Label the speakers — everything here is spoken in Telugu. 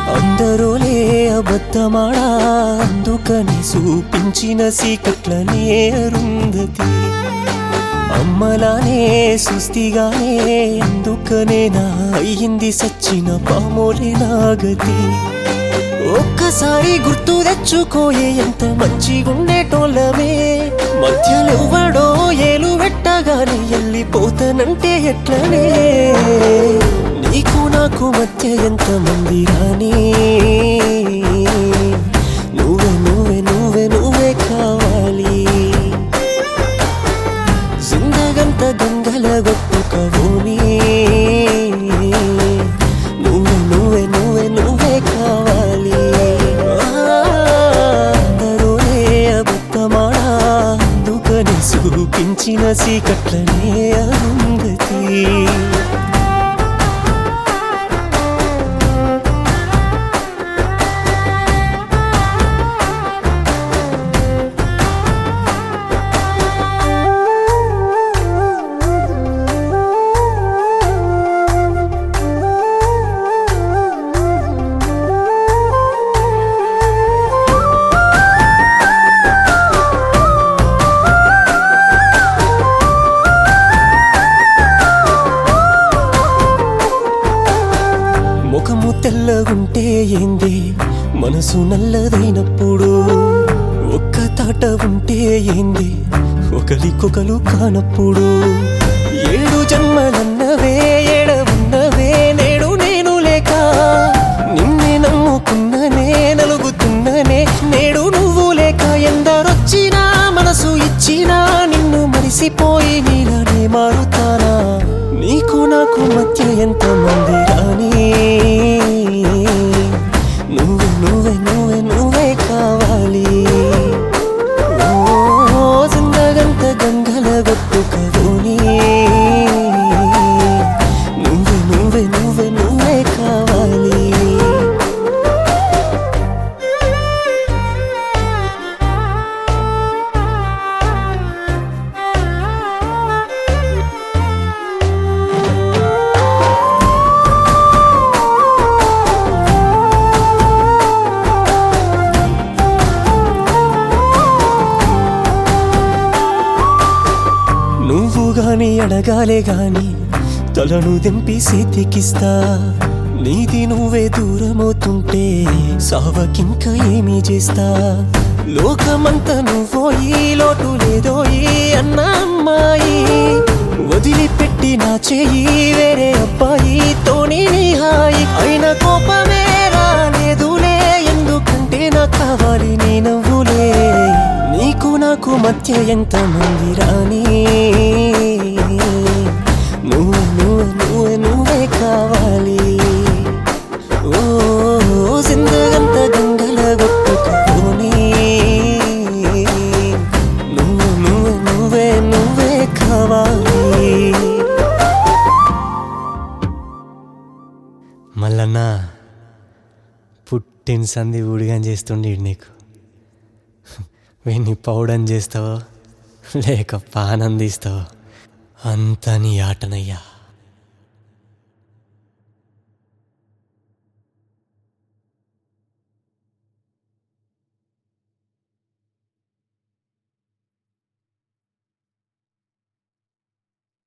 Speaker 1: అందరూలే అబద్ధమాడా అందుకని చూపించిన సీకట్లనే అరుంధతి అమ్మలానే సుస్థిగానే అందుకనే నా అయ్యింది సచ్చిన పామోలే నాగతి ఒక్కసారి గుర్తు తెచ్చుకోయే ఎంత మంచిగుండేటోళ్ళమే మధ్యలో ఎవడో ఏలు పెట్టగానే వెళ్ళిపోతానంటే ఎట్లనే నీకు నాకు మధ్య ఎంత మంది రాని నువ్వే నువ్వే నువ్వే నువ్వే కావాలి జిందగంత గంగల గొట్టుకవోని నువ్వే నువ్వే నువ్వే నువ్వే కావాలి అందరూనే అబద్ధమాడా అందుకని చూపించిన సీకట్లనే అరుంధతి ముఖము తెల్లగుంటే ఏంది మనసు నల్లదైనప్పుడు ఒక్క తాట ఉంటే ఏంది ఒకరికొకరు కానప్పుడు ఏడు జన్మలన్నవే ఏడ ఉన్నవే నేడు నేను లేక నిన్నే నమ్ముకున్ననే నలుగుతున్ననే నేడు నువ్వు లేక ఎందరొచ్చినా మనసు ఇచ్చినా నిన్ను మరిసిపోయి నీలానే మారుతానా నీకు నాకు మధ్య ఎంత మంది రాని నువ్వు నువ్వే నువ్వే నువ్వే కావాలి ఓ జిందగంత గంగల గొట్టుకవోని నువ్వే నువ్వే నువ్వే నువ్వే కావాలి నువ్వు గాని అడగాలే గాని తలను దింపి సేతికిస్తా నీది నువ్వే దూరమవుతుంటే సావకింక ఏమీ చేస్తా లోకమంతా నువ్వో ఈ లోటు లేదో ఈ అన్న అమ్మాయి వదిలిపెట్టి నా చెయ్యి వేరే అబ్బాయితోని నీ హాయి అయిన కోపమే రాలేదులే ఎందుకంటే నాకు కావాలి నీ నవ్వులే నీకు నాకు మధ్య ఎంత మంది రాని నువ్వు నువ్వు నువ్వే నువ్వే కావాలి ఓ జిందగంత గంగల గొట్టుకొని నువ్వు నువ్వు నువ్వే నువ్వే కావాలి మల్లన్న పుట్టిన సంధి ఊడిగా చేస్తుండే నీకు వీడిని పౌడని చేస్తావో లేక పానందిస్తావో అంతా నీ ఆటనయ్యా